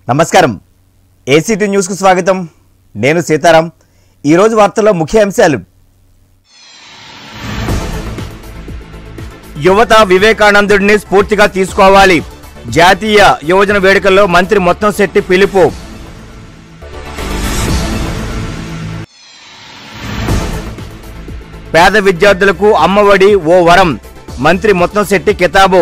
నమస్కారం ఏసీటీ న్యూస్కు స్వాగతం నేను సీతారాం ఈరోజు వార్తల్లో ముఖ్య అంశాలు యువత వివేకానందుడిని స్ఫూర్తిగా తీసుకోవాలి జాతీయ యువజన వేడుకల్లో మంత్రి మొత్తం శెట్టి పిలుపు పేద విద్యార్థులకు అమ్మఒడి ఓ వరం మంత్రి మొత్తం శెట్టి కితాబు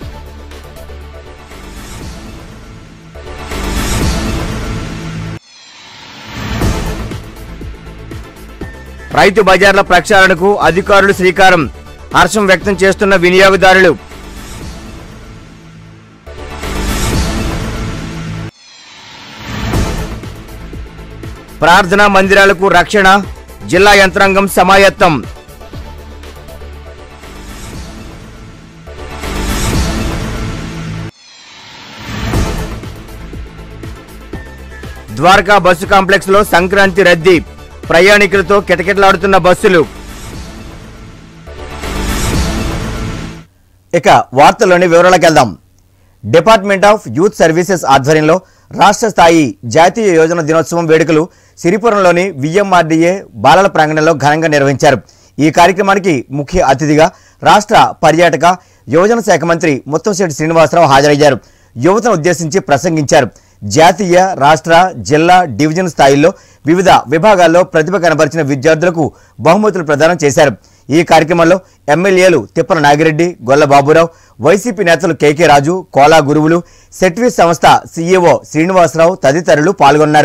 రైతు బజార్ల ప్రక్షాళనకు అధికారులు శ్రీకారం హర్షం వ్యక్తం చేస్తున్న వినియోగదారులు ప్రార్థనా మందిరాలకు రక్షణ జిల్లా యంత్రాంగం సమాయత్తం ద్వారకా బస్సు కాంప్లెక్స్ లో సంక్రాంతి రద్దీ ప్రయాణికులతో కిటకిటలాడుతున్న బస్సులు ఇక వార్తల్లోని వివరాలకు వెళ్దాం డిపార్ట్మెంట్ ఆఫ్ యూత్ సర్వీసెస్ ఆధ్వర్యంలో రాష్ట్ర స్థాయి జాతీయ యోజన దినోత్సవం వేడుకలు సిరిపురంలోని విఎంఆర్డీఏ బాలల ప్రాంగణంలో ఘనంగా నిర్వహించారు ఈ కార్యక్రమానికి ముఖ్య అతిథిగా రాష్ట్ర పర్యాటక యువజన శాఖ మంత్రి ముత్తంశెట్టి శ్రీనివాసరావు హాజరయ్యారు యువతను ఉద్దేశించి ప్రసంగించారు జాతీయ రాష్ట్ర జిల్లా డివిజన్ స్థాయిల్లో వివిధ విభాగాల్లో ప్రతిభ కనబరిచిన విద్యార్థులకు బహుమతులు ప్రదానం చేశారు ఈ కార్యక్రమంలో ఎమ్మెల్యేలు తిప్పల నాగిరెడ్డి గొల్ల బాబురావు వైసీపీ నేతలు కేకే రాజు కోలా గురువులు సెట్వీస్ సంస్థ సీఈఓ శ్రీనివాసరావు తదితరులు పాల్గొన్నారు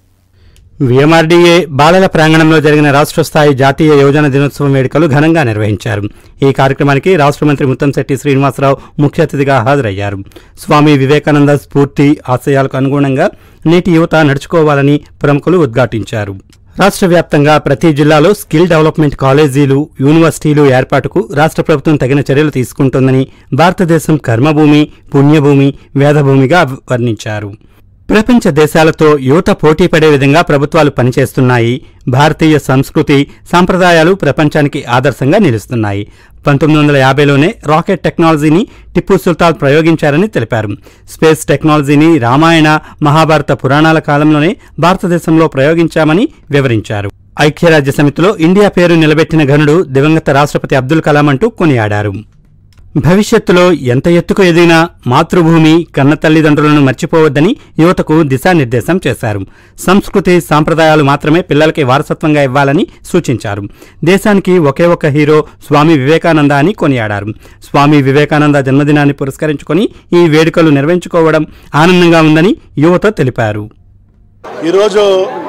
విఎంఆర్డీఏ బాలల ప్రాంగణంలో జరిగిన రాష్ట్ర స్థాయి జాతీయ యువజన దినోత్సవం వేడుకలు ఘనంగా నిర్వహించారు ఈ కార్యక్రమానికి రాష్ట్ర మంత్రి ముత్తంశెట్టి శ్రీనివాసరావు ముఖ్య అతిథిగా హాజరయ్యారు స్వామి వివేకానంద స్ఫూర్తి ఆశయాలకు అనుగుణంగా నేటి యువత నడుచుకోవాలని ప్రముఖులు ఉద్ఘాటించారు రాష్ట్ర వ్యాప్తంగా ప్రతి జిల్లాలో స్కిల్ డెవలప్మెంట్ కాలేజీలు యూనివర్సిటీలు ఏర్పాటుకు రాష్ట్ర ప్రభుత్వం తగిన చర్యలు తీసుకుంటోందని భారతదేశం కర్మభూమి పుణ్యభూమి వేదభూమిగా వర్ణించారు ప్రపంచ దేశాలతో యువత పోటీ పడే విధంగా ప్రభుత్వాలు పనిచేస్తున్నాయి భారతీయ సంస్కృతి సాంప్రదాయాలు ప్రపంచానికి ఆదర్శంగా నిలుస్తున్నాయి పంతొమ్మిది వందల యాభైలోనే రాకెట్ టెక్నాలజీని టిప్పు సుల్తాన్ ప్రయోగించారని తెలిపారు స్పేస్ టెక్నాలజీని రామాయణ మహాభారత పురాణాల కాలంలోనే భారతదేశంలో ప్రయోగించామని వివరించారు ఐక్యరాజ్య సమితిలో ఇండియా పేరు నిలబెట్టిన ఘనుడు దివంగత రాష్ట్రపతి అబ్దుల్ కలాం అంటూ కొనియాడారు భవిష్యత్తులో ఎంత ఎత్తుకు ఎదిగినా మాతృభూమి కన్న తల్లిదండ్రులను మర్చిపోవద్దని యువతకు దిశానిర్దేశం చేశారు సంస్కృతి సాంప్రదాయాలు మాత్రమే పిల్లలకి వారసత్వంగా ఇవ్వాలని సూచించారు దేశానికి ఒకే ఒక హీరో స్వామి వివేకానంద అని కొనియాడారు స్వామి వివేకానంద జన్మదినాన్ని పురస్కరించుకొని ఈ వేడుకలు నిర్వహించుకోవడం ఆనందంగా ఉందని యువత తెలిపారు ఈరోజు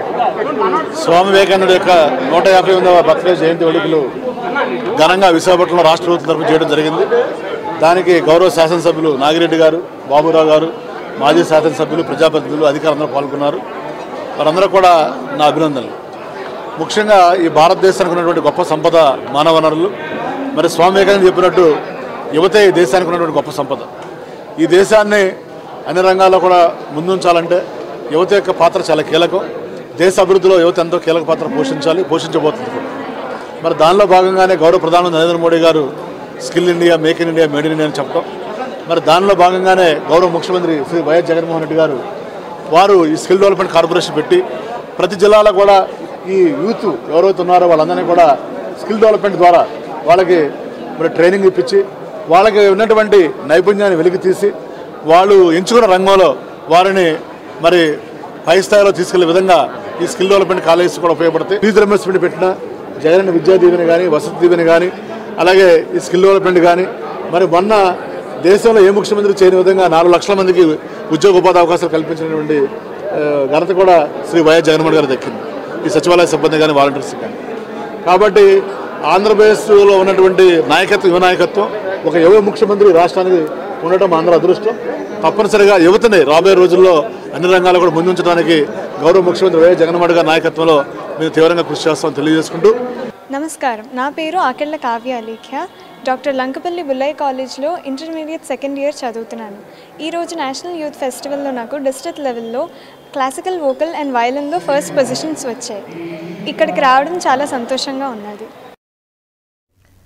స్వామి వివేకానంద యొక్క నూట యాభై ఎనిమిదవ బర్త్డే జయంతి వేడుకలు ఘనంగా విశాఖపట్నంలో రాష్ట్ర ప్రభుత్వం తరఫున చేయడం జరిగింది దానికి గౌరవ శాసనసభ్యులు నాగిరెడ్డి గారు బాబురావు గారు మాజీ శాసనసభ్యులు ప్రజాప్రతినిధులు అధికారులందరూ పాల్గొన్నారు వారందరూ కూడా నా అభినందనలు ముఖ్యంగా ఈ భారతదేశానికి ఉన్నటువంటి గొప్ప సంపద మానవ వనరులు మరి స్వామి వివేకానంద చెప్పినట్టు యువతే ఈ దేశానికి ఉన్నటువంటి గొప్ప సంపద ఈ దేశాన్ని అన్ని రంగాల్లో కూడా ముందుంచాలంటే యువత యొక్క పాత్ర చాలా కీలకం దేశ అభివృద్ధిలో యువత ఎంతో కీలక పాత్ర పోషించాలి పోషించబోతుంది కూడా మరి దానిలో భాగంగానే గౌరవ ప్రధానమంత్రి నరేంద్ర మోడీ గారు skill India make in India made in India అని చెప్పడం మరి దానిలో భాగంగానే గౌరవ ముఖ్యమంత్రి శ్రీ వైఎస్ జగన్మోహన్ రెడ్డి గారు వారు ఈ స్కిల్ డెవలప్మెంట్ కార్పొరేషన్ పెట్టి ప్రతి జిల్లాలో కూడా ఈ యూత్ ఎవరైతే ఉన్నారో వాళ్ళందరినీ కూడా స్కిల్ డెవలప్మెంట్ ద్వారా వాళ్ళకి మరి ట్రైనింగ్ ఇప్పించి వాళ్ళకి ఉన్నటువంటి నైపుణ్యాన్ని వెలికి తీసి వాళ్ళు ఎంచుకున్న రంగంలో వారిని మరి పై స్థాయిలో తీసుకెళ్లే విధంగా ఈ స్కిల్ డెవలప్మెంట్ కాలేజెస్ కూడా ఉపయోగపడతాయి ఫీజు రియంబర్స్మెంట్ పెట్టిన జగన్ విద్యా దీవెన కానీ వసతి దీవెన కానీ అలాగే ఈ స్కిల్ డెవలప్మెంట్ కానీ మరి మొన్న దేశంలో ఏ ముఖ్యమంత్రి చేయని విధంగా నాలుగు లక్షల మందికి ఉద్యోగ ఉపాధి అవకాశాలు కల్పించినటువంటి ఆ, ఘనత కూడా శ్రీ వైఎస్ జగన్మోహన్ గారు దక్కింది ఈ సచివాలయ సిబ్బంది కానీ వాలంటీర్స్ కానీ కాబట్టి ఆంధ్రప్రదేశ్లో ఉన్నటువంటి నాయకత్వం యువ నాయకత్వం ఒక యువ ముఖ్యమంత్రి రాష్ట్రానికి ఉండటం ఆంధ్ర అదృష్టం తప్పనిసరిగా యువతని రాబోయే రోజుల్లో అన్ని రంగాల్లో కూడా ముందుంచడానికి గౌరవ ముఖ్యమంత్రి వైఎస్ జగన్మోహన్ గారి నాయకత్వంలో మేము తీవ్రంగా కృషి చేస్తామని తెలియజేసుకుంటూ నమస్కారం నా పేరు ఆకెళ్ల కావ్య అలేఖ్య డాక్టర్ లంకపల్లి బుల్లయ్య కాలేజ్లో ఇంటర్మీడియట్ సెకండ్ ఇయర్ చదువుతున్నాను ఈరోజు నేషనల్ యూత్ ఫెస్టివల్లో నాకు డిస్ట్రిక్ట్ లెవెల్లో క్లాసికల్ వోకల్ అండ్ వయలిన్లో ఫస్ట్ పొజిషన్స్ వచ్చాయి ఇక్కడికి రావడం చాలా సంతోషంగా ఉన్నది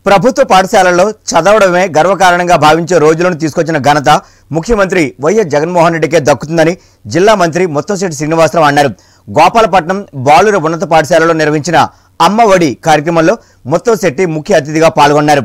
ప్రభుత్వ పాఠశాలల్లో చదవడమే గర్వకారణంగా భావించే రోజులను తీసుకొచ్చిన ఘనత ముఖ్యమంత్రి వైఎస్ జగన్మోహన్ రెడ్డికే దక్కుతుందని జిల్లా మంత్రి ముత్తంశెట్టి శ్రీనివాసరావు అన్నారు గోపాలపట్నం బాలుర ఉన్నత పాఠశాలలో నిర్వహించిన అమ్మ ఒడి కార్యక్రమంలో ముత్తంశెట్టి ముఖ్య అతిథిగా పాల్గొన్నారు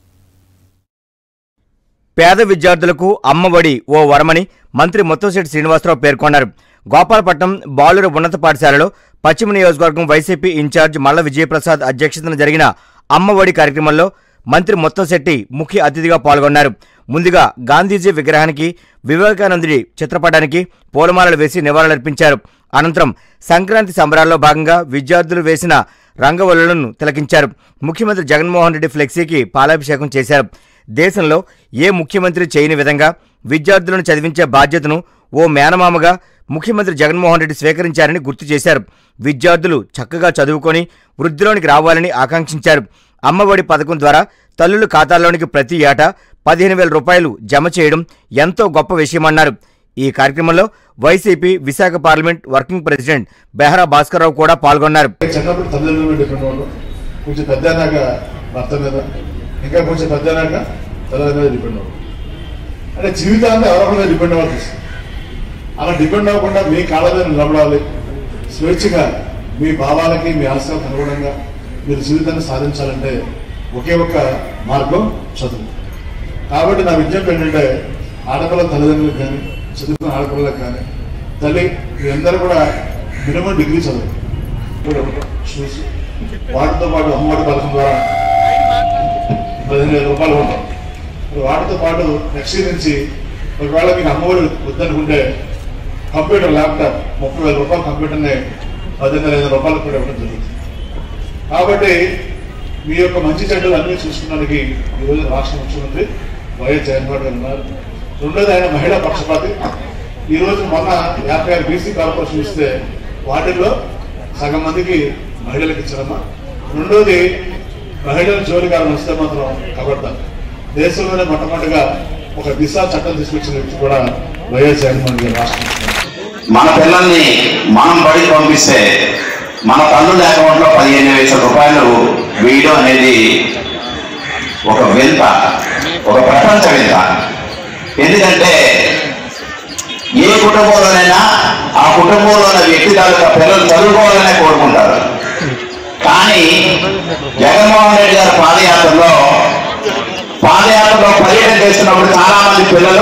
పేద విద్యార్థులకు అమ్మఒడి ఓ వరమని మంత్రి ముత్తంశెట్టి శ్రీనివాసరావు పేర్కొన్నారు గోపాలపట్నం బాలుర ఉన్నత పాఠశాలలో పశ్చిమ నియోజకవర్గం వైసీపీ ఇన్ఛార్జ్ మల్ల విజయప్రసాద్ అధ్యక్షతన జరిగిన అమ్మఒడి కార్యక్రమంలో మంత్రి ముత్తంశెట్టి ముఖ్య అతిథిగా పాల్గొన్నారు ముందుగా గాంధీజీ విగ్రహానికి వివేకానందుడి చిత్రపటానికి పూలమాలలు వేసి నివాళులర్పించారు అనంతరం సంక్రాంతి సంబరాల్లో భాగంగా విద్యార్థులు వేసిన రంగవల్లులను తిలకించారు ముఖ్యమంత్రి జగన్మోహన్ రెడ్డి ఫ్లెక్సీకి పాలాభిషేకం చేశారు దేశంలో ఏ ముఖ్యమంత్రి చేయని విధంగా విద్యార్థులను చదివించే బాధ్యతను ఓ మేనమామగా ముఖ్యమంత్రి జగన్మోహన్ రెడ్డి స్వీకరించారని గుర్తు చేశారు విద్యార్థులు చక్కగా చదువుకొని వృద్ధిలోనికి రావాలని ఆకాంక్షించారు అమ్మఒడి పథకం ద్వారా తల్లుల ఖాతాల్లోనికి ప్రతి ఏటా పదిహేను వేల రూపాయలు జమ చేయడం ఎంతో గొప్ప విషయమన్నారు ఈ కార్యక్రమంలో YCP Visakha parliament working president Behara Bhaskarrao కూడా పాల్గొన్నారు చిన్నప్పుడు తల్లిదండ్రుల మీద డిపెండ్ అవ్వడం కొంచెం పెద్ద అయినాక భర్త మీద ఇంకా కొంచెం పెద్ద అయినాక తల్లి మీద డిపెండ్ అవ్వడం అంటే జీవితాంతం ఎవరి మీద డిపెండ్ అవ్వాలి వస్తుంది. అలా డిపెండ్ అవ్వకుండా మీ కాళ్ళ మీద నిలబడాలి స్వేచ్ఛగా మీ భావాలకి మీ ఆశలకు అనుగుణంగా మీరు జీవితాన్ని సాధించాలంటే ఒకే ఒక్క మార్గం చదువు కాబట్టి నా విజ్ఞప్తి ఏంటంటే ఆడపిల్ల తల్లిదండ్రులకు కానీ చదువుకున్న ఆడపిల్లలకు కానీ తల్లి మీరందరూ కూడా మినిమం డిగ్రీ చదువు కూడా షూస్ వాటితో పాటు అమ్మఒడి పథకం ద్వారా పదిహేను వేల రూపాయలు ఉంటాం మరి వాటితో పాటు నెక్స్ట్ ఇయర్ నుంచి ఒకవేళ మీకు అమ్మఒడి వద్దనుకుంటే కంప్యూటర్ ల్యాప్టాప్ ముప్పై వేల రూపాయల కంప్యూటర్ని పద్దెనిమిది వేల రూపాయలకు కూడా ఇవ్వడం జరుగుతుంది కాబట్టి మీ యొక్క మంచి చెడ్డలు అన్ని చూసుకోవడానికి ఈరోజు రాష్ట్ర ముఖ్యమంత్రి వైఎస్ జగన్మోహన్ గారు ఉన్నారు రెండోది ఆయన మహిళా పక్షపాతి ఈ రోజు మొన్న యాభై ఆరు బీసీ కార్పొరేషన్ ఇస్తే వాటిల్లో సగం మందికి మహిళలకు ఇచ్చారమ్మా రెండోది మహిళల జోలిగారం వస్తే మాత్రం కబడతారు దేశంలోనే మొట్టమొదటిగా ఒక దిశ చట్టం తీసుకొచ్చిన వ్యక్తి కూడా వైఎస్ జగన్మోహన్ గారు రాష్ట్ర ముఖ్యమంత్రి మన పిల్లల్ని మనం బడికి పంపిస్తే మన తల్లుల అకౌంట్ లో పదిహేను వేల రూపాయలు వేయడం అనేది ఒక వింత ఒక ప్రపంచ వింత ఎందుకంటే ఏ కుటుంబంలోనైనా ఆ కుటుంబంలో ఉన్న వ్యక్తి తాలూకా పిల్లలు చదువుకోవాలనే కోరుకుంటారు కానీ జగన్మోహన్ రెడ్డి గారి పాదయాత్రలో పాదయాత్రలో పర్యటన చేస్తున్నప్పుడు చాలా మంది పిల్లలు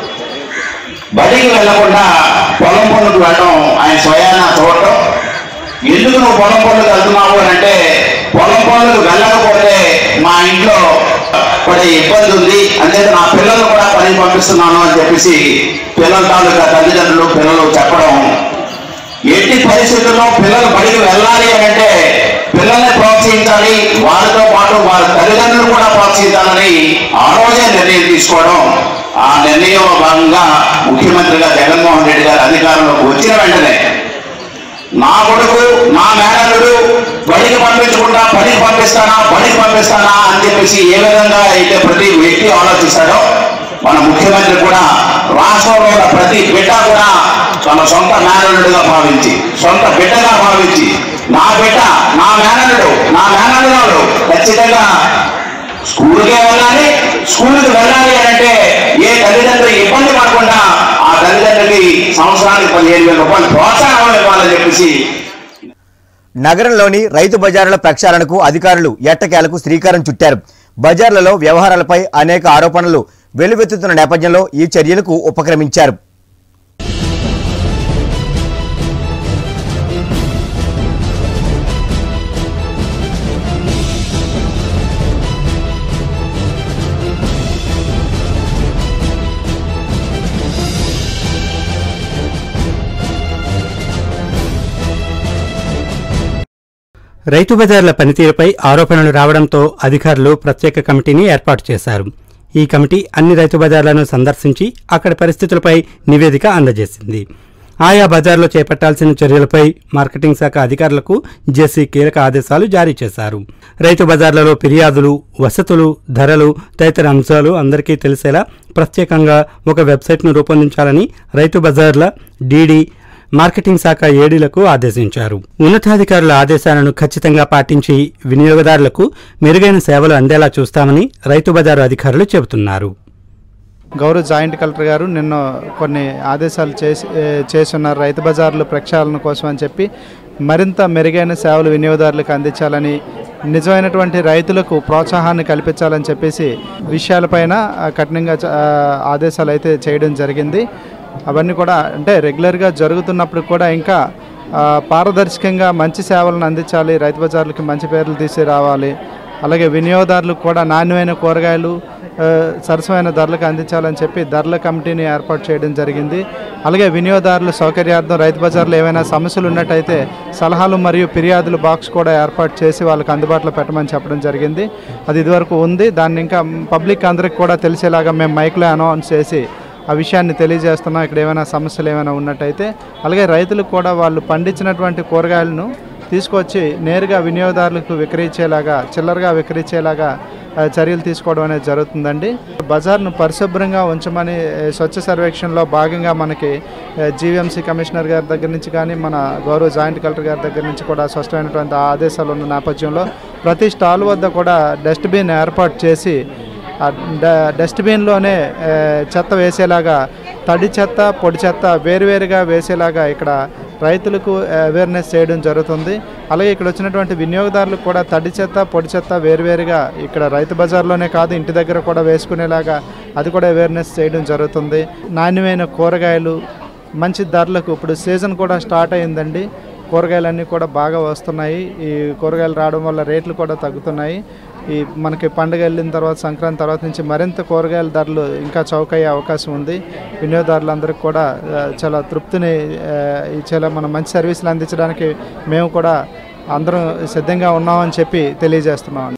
బడికి వెళ్లకుండా పొలం పనులకు వెళ్ళడం ఆయన స్వయాన చూడటం ఎందుకు నువ్వు పొలం పనులకు వెళ్తున్నావు అని అంటే పొలం పనులకు వెళ్ళకపోతే మా ఇంట్లో పడే ఇబ్బంది ఉంది అంతే నా పిల్లలు కూడా పని పంపిస్తున్నాను అని చెప్పేసి పిల్లల తాలూకా తల్లిదండ్రులు పిల్లలు చెప్పడం ఎట్టి పరిస్థితుల్లో పిల్లలు బడికి వెళ్ళాలి అని అంటే పిల్లల్ని ప్రోత్సహించాలి వారితో పాటు వారి తల్లిదండ్రులు కూడా ప్రోత్సహించాలని ఆ రోజే నిర్ణయం తీసుకోవడం ఆ నిర్ణయంలో భాగంగా ముఖ్యమంత్రిగా జగన్మోహన్ రెడ్డి గారు అధికారంలోకి వచ్చిన వెంటనే నా కొడుకు నా మేనల్లుడు బడికి పంపించకుండా బడికి పంపిస్తానా బడికి పంపిస్తానా అని చెప్పేసి ఏ విధంగా అయితే ప్రతి వ్యక్తి ఆలోచిస్తాడో మన ముఖ్యమంత్రి కూడా రాష్ట్రంలో ఉన్న ప్రతి బిడ్డ కూడా తన సొంత మేనల్లుడుగా భావించి సొంత బిడ్డగా భావించి నా బిడ్డ నా మేనల్లుడు నా మేనల్లుడు ఖచ్చితంగా స్కూల్కే వెళ్ళాలి స్కూల్కి వెళ్ళాలి అని అంటే ఏ తల్లిదండ్రులు ఇబ్బంది పడకుండా ఆ తల్లిదండ్రులకి సంవత్సరానికి పదిహేను వేల రూపాయలు ప్రోత్సాహం ఇవ్వాలని చెప్పేసి నగరంలోని రైతు బజారుల ప్రక్షాళనకు అధికారులు ఎట్టకేలకు శ్రీకారం చుట్టారు బజార్లలో వ్యవహారాలపై అనేక ఆరోపణలు వెల్లువెత్తుతున్న నేపథ్యంలో ఈ చర్యలకు ఉపక్రమించారు రైతు బజార్ల పనితీరుపై ఆరోపణలు రావడంతో అధికారులు ప్రత్యేక కమిటీని ఏర్పాటు చేశారు ఈ కమిటీ అన్ని రైతు బజార్లను సందర్శించి అక్కడి పరిస్థితులపై నివేదిక అందజేసింది ఆయా బజార్లో చేపట్టాల్సిన చర్యలపై మార్కెటింగ్ శాఖ అధికారులకు జేసీ కీలక ఆదేశాలు జారీ చేశారు రైతు బజార్లలో ఫిర్యాదులు వసతులు ధరలు తదితర అంశాలు అందరికీ తెలిసేలా ప్రత్యేకంగా ఒక వెబ్సైట్ను రూపొందించాలని రైతు బజార్ల డీడీ మార్కెటింగ్ శాఖ ఏడీలకు ఆదేశించారు ఉన్నతాధికారుల ఆదేశాలను ఖచ్చితంగా పాటించి వినియోగదారులకు మెరుగైన సేవలు అందేలా చూస్తామని రైతు బజారు అధికారులు చెబుతున్నారు గౌరవ జాయింట్ కలెక్టర్ గారు నిన్న కొన్ని ఆదేశాలు చేసి ఏ, చేస్తున్నారు రైతు బజార్ల ప్రక్షాళన కోసం అని చెప్పి మరింత మెరుగైన సేవలు వినియోగదారులకు అందించాలని నిజమైనటువంటి రైతులకు ప్రోత్సాహాన్ని కల్పించాలని చెప్పేసి విషయాలపైన ఆ, కఠినంగా చ- ఆ, ఆదేశాలు అయితే చేయడం జరిగింది అవన్నీ కూడా అంటే రెగ్యులర్గా జరుగుతున్నప్పుడు కూడా ఇంకా ఆ, పారదర్శకంగా మంచి సేవలను అందించాలి రైతు బజార్లకి మంచి పేర్లు తీసుకురావాలి అలాగే వినియోగదారులకు కూడా నాణ్యమైన కూరగాయలు ఆ, సరసమైన ధరలకు అందించాలని చెప్పి ధరల కమిటీని ఏర్పాటు చేయడం జరిగింది అలాగే వినియోగదారుల సౌకర్యార్థం రైతు బజార్లో ఏమైనా సమస్యలు ఉన్నట్టయితే సలహాలు మరియు ఫిర్యాదుల బాక్స్ కూడా ఏర్పాటు చేసి వాళ్ళకి అందుబాటులో పెట్టమని చెప్పడం జరిగింది అది ఇదివరకు ఉంది దాన్ని ఇంకా పబ్లిక్ అందరికి కూడా తెలిసేలాగా మేము మైక్లో అనౌన్స్ చేసి ఆ విషయాన్ని తెలియజేస్తున్నాం ఇక్కడ ఏమైనా సమస్యలు ఏమైనా ఉన్నట్టయితే అలాగే రైతులకు కూడా వాళ్ళు పండించినటువంటి కూరగాయలను తీసుకొచ్చి నేరుగా వినియోగదారులకు విక్రయించేలాగా చిల్లరగా విక్రయించేలాగా ఆ, చర్యలు తీసుకోవడం అనేది జరుగుతుందండి బజార్ను పరిశుభ్రంగా ఉంచమని ఏ, స్వచ్ఛ సర్వేక్షణలో భాగంగా మనకి జీవీఎంసీ కమిషనర్ గారి దగ్గర నుంచి కానీ మన గౌరవ జాయింట్ కలెక్టర్ గారి దగ్గర నుంచి కూడా స్పష్టమైనటువంటి ఆదేశాలు ఉన్న నేపథ్యంలో ప్రతి స్టాల్ వద్ద కూడా డస్ట్బిన్ ఏర్పాటు చేసి ఆ డ- డస్ట్బిన్లోనే ఏ, చెత్త వేసేలాగా తడి చెత్త పొడి చెత్త వేరువేరుగా వేసేలాగా ఇక్కడ రైతులకు అవేర్నెస్ చేయడం జరుగుతుంది అలాగే ఇక్కడ వచ్చినటువంటి వినియోగదారులకు కూడా తడి చెత్త పొడి చెత్త వేరువేరుగా ఇక్కడ రైతు బజార్లోనే కాదు ఇంటి దగ్గర కూడా వేసుకునేలాగా అది కూడా అవేర్నెస్ చేయడం జరుగుతుంది నాణ్యమైన కూరగాయలు మంచి ధరలకు ఇప్పుడు సీజన్ కూడా స్టార్ట్ అయిందండి కూరగాయలన్నీ కూడా బాగా వస్తున్నాయి ఈ కూరగాయలు రావడం వల్ల రేట్లు కూడా తగ్గుతున్నాయి ఈ మనకి పండుగ వెళ్ళిన తర్వాత సంక్రాంతి తర్వాత నుంచి మరింత కూరగాయల ధరలు ఇంకా చౌకయ్యే అవకాశం ఉంది వినియోగదారులందరికీ కూడా ఆ, చాలా తృప్తిని ఆ, ఇచ్చేలా మనం మంచి సర్వీసులు అందించడానికి మేము కూడా అందరం సిద్ధంగా ఉన్నామని చెప్పి తెలియజేస్తున్నాం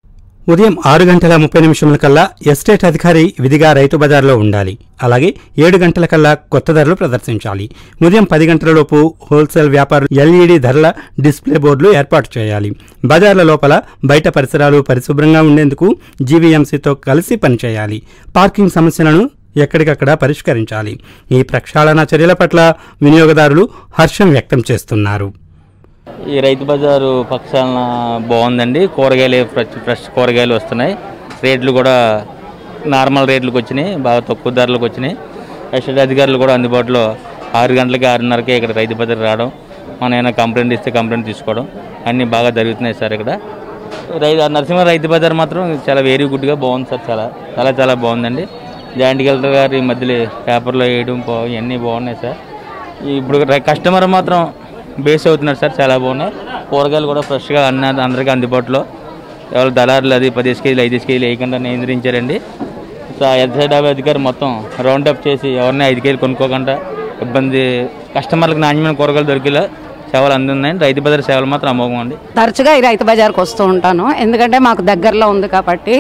ఉదయం ఆరు గంటల ముప్పై నిమిషముల కల్లా ఎస్టేట్ అధికారి విధిగా రైతు బజార్లో ఉండాలి అలాగే ఏడు గంటల కల్లా కొత్త ధరలు ప్రదర్శించాలి ఉదయం పది గంటలలోపు హోల్సేల్ వ్యాపారులు ఎల్ఈడి ధరల డిస్ప్లే బోర్డులు ఏర్పాటు చేయాలి బజార్ల లోపల బయట పరిసరాలు పరిశుభ్రంగా ఉండేందుకు జీవీఎంసీతో కలిసి పనిచేయాలి పార్కింగ్ సమస్యలను ఎక్కడికక్కడ పరిష్కరించాలి ఈ ప్రక్షాళన చర్యల పట్ల వినియోగదారులు హర్షం వ్యక్తం చేస్తున్నారు ఈ రైతు బజారు పక్షాలన బాగుందండి కూరగాయలు ఫ్రెష్ ఫ్రెష్ కూరగాయలు వస్తున్నాయి రేట్లు కూడా నార్మల్ రేట్లకు వచ్చినాయి బాగా తక్కువ ధరలకు వచ్చినాయి ఎస్టేట్ అధికారులు కూడా అందుబాటులో ఆరు గంటలకి ఆరున్నరకే ఇక్కడ రైతు బజార్ రావడం మనం ఏమైనా కంప్లైంట్ ఇస్తే కంప్లైంట్ తీసుకోవడం అన్నీ బాగా జరుగుతున్నాయి సార్ ఇక్కడ రైతు నరసింహ రైతు బజార్ మాత్రం చాలా వెరీ గుడ్గా బాగుంది సార్ చాలా చాలా చాలా బాగుందండి జాయింట్ కలెక్టర్ గారు ఈ మధ్యలో పేపర్లో వేయడం బా- ఇవన్నీ బాగున్నాయి సార్ ఇప్పుడు రై- కస్టమర్ మాత్రం బేస్ అవుతున్నారు సార్ చాలా బాగున్నాయి కూరగాయలు కూడా ఫ్రెష్గా అన్న అందరికీ అందుబాటులో ఎవరు దళారులు అది పదిహేను కేజీలు ఐదు కేజీలు వేయకుండా నియంత్రించారండి సో ఎస్ఐ డాబా అధికారి మొత్తం రౌండ్ అప్ చేసి ఎవరిని ఐదు కేజీలు కొనుక్కోకుండా ఇబ్బంది కస్టమర్లకు నాణ్యమైన కూరగాయలు దొరికేలా సేవలు అందున్నాయండి రైతు బజార్ సేవలు మాత్రం అమోఘం అండి తరచుగా ఈ రైతు బజార్కి వస్తూ ఉంటాను ఎందుకంటే మాకు దగ్గరలో ఉంది కాబట్టి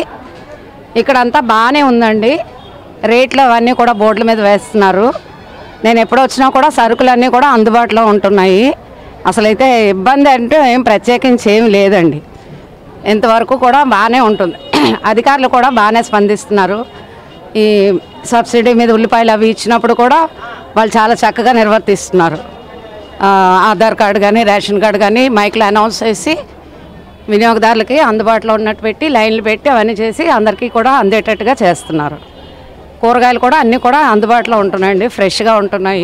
ఇక్కడ అంతా బాగానే ఉందండి రేట్లు అవన్నీ కూడా బోర్డుల మీద వేస్తున్నారు నేను ఎప్పుడు వచ్చినా కూడా సరుకులన్నీ కూడా అందుబాటులో ఉంటున్నాయి అసలైతే ఇబ్బంది అంటే ఏం ప్రత్యేకించి ఏం లేదండి ఇంతవరకు కూడా బాగానే ఉంటుంది అధికారులు కూడా బాగానే స్పందిస్తున్నారు ఈ సబ్సిడీ మీద ఉల్లిపాయలు అవి ఇచ్చినప్పుడు కూడా వాళ్ళు చాలా చక్కగా నిర్వర్తిస్తున్నారు ఆ, ఆధార్ కార్డు కానీ రేషన్ కార్డు కానీ మైక్లో అనౌన్స్ చేసి వినియోగదారులకి అందుబాటులో ఉన్నట్టు పెట్టి లైన్లు పెట్టి అవన్నీ చేసి అందరికీ కూడా అందేటట్టుగా చేస్తున్నారు కూరగాయలు కూడా అన్నీ కూడా అందుబాటులో ఉంటున్నాయండి ఫ్రెష్గా ఉంటున్నాయి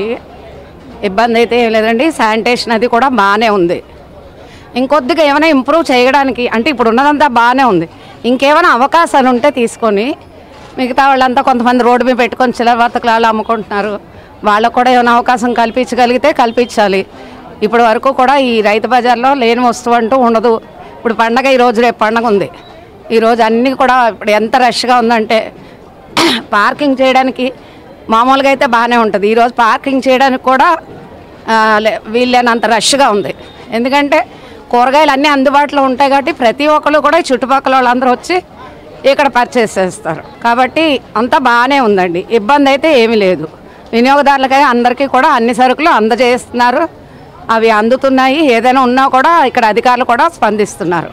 ఇబ్బంది అయితే ఏం లేదండి శానిటేషన్ అది కూడా బాగానే ఉంది ఇంకొద్దిగా ఏమైనా ఇంప్రూవ్ చేయడానికి అంటే ఇప్పుడు ఉన్నదంతా బాగానే ఉంది ఇంకేమైనా అవకాశాలు ఉంటే తీసుకొని మిగతా వాళ్ళంతా కొంతమంది రోడ్డు మీద పెట్టుకొని చిల్లర వర్తకులాలు అమ్ముకుంటున్నారు వాళ్ళకు కూడా ఏమైనా అవకాశం కల్పించగలిగితే కల్పించాలి ఇప్పటి వరకు కూడా ఈ రైతు బజార్లో లేని వస్తువు అంటూ ఉండదు ఇప్పుడు పండగ ఈ రోజు రేపు పండగ ఉంది ఈరోజు అన్నీ కూడా ఇప్పుడు ఎంత రష్గా ఉందంటే పార్కింగ్ చేయడానికి మామూలుగా అయితే బాగానే ఉంటుంది ఈరోజు పార్కింగ్ చేయడానికి కూడా ఆ, లే- వీళ్ళేనంత రష్గా ఉంది ఎందుకంటే కూరగాయలు అన్నీ అందుబాటులో ఉంటాయి కాబట్టి ప్రతి ఒక్కరు కూడా ఈ చుట్టుపక్కల వాళ్ళందరూ వచ్చి ఇక్కడ పర్చేస్ చేస్తారు కాబట్టి అంతా బాగానే ఉందండి ఇబ్బంది అయితే ఏమీ లేదు వినియోగదారులకై అందరికీ కూడా అన్ని సరుకులు అందజేస్తున్నారు అవి అందుతున్నాయి ఏదైనా ఉన్నా కూడా ఇక్కడ అధికారులు కూడా స్పందిస్తున్నారు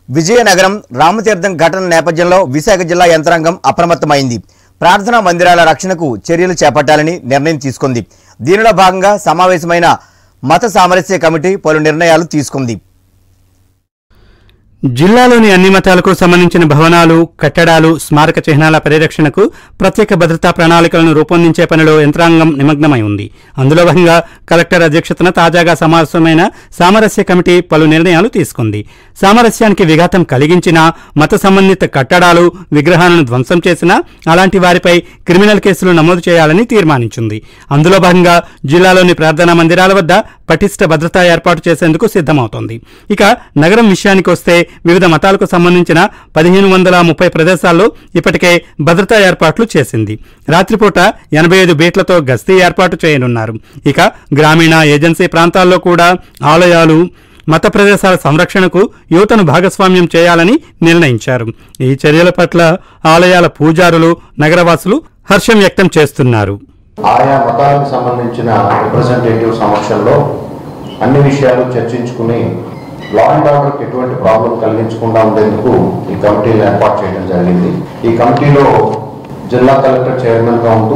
విజయనగరం రామతీర్థం ఘటన నేపథ్యంలో విశాఖ జిల్లా యంత్రాంగం అప్రమత్తమైంది ప్రార్థనా మందిరాల రక్షణకు చర్యలు చేపట్టాలని నిర్ణయం తీసుకుంది దీనిలో భాగంగా సమావేశమైన మత సామరస్య కమిటీ పలు నిర్ణయాలు తీసుకుంది జిల్లాలోని అన్ని మతాలకు సంబంధించిన భవనాలు కట్టడాలు స్మారక చిహ్నాల పరిరక్షణకు ప్రత్యేక భద్రతా ప్రణాళికలను రూపొందించే పనిలో యంత్రాంగం నిమగ్నమై ఉంది అందులో భాగంగా కలెక్టర్ అధ్యక్షతన తాజాగా సమావేశమైన సామరస్య కమిటీ పలు నిర్ణయాలు తీసుకుంది సామరస్యానికి విఘాతం కలిగించిన మత సంబంధిత కట్టడాలు విగ్రహాలను ధ్వంసం చేసినా అలాంటి వారిపై క్రిమినల్ కేసులు నమోదు చేయాలని తీర్మానించింది అందులో భాగంగా జిల్లాలోని ప్రార్థనా మందిరాల వద్ద పటిష్ట భద్రతా ఏర్పాటు చేసేందుకు సిద్ధమవుతోంది ఇక నగరం విషయానికి వస్తే వివిధ మతాలకు సంబంధించిన పదిహేను వందల ముప్పై ప్రదేశాల్లో ఇప్పటికే భద్రతా ఏర్పాట్లు చేసింది రాత్రిపూట ఎనభై ఐదు బీట్లతో గస్తీ ఏర్పాటు చేయనున్నారు ఇక గ్రామీణ ఏజెన్సీ ప్రాంతాల్లో కూడా ఆలయాలు మత ప్రదేశాల సంరక్షణకు యువతను భాగస్వామ్యం చేయాలని నిర్ణయించారు ఈ చర్యల పట్ల ఆలయాల పూజారులు నగరవాసులు హర్షం వ్యక్తం చేస్తున్నారు ఆయా మతాలకు సంబంధించిన రిప్రజెంటేటివ్ సమక్షంలో అన్ని విషయాలు చర్చించుకుని లా అండ్ ఆర్డర్కి ఎటువంటి ప్రాబ్లం కలిగించకుండా ఉండేందుకు ఈ కమిటీలు ఏర్పాటు చేయడం జరిగింది ఈ కమిటీలో జిల్లా కలెక్టర్ చైర్మన్గా ఉంటూ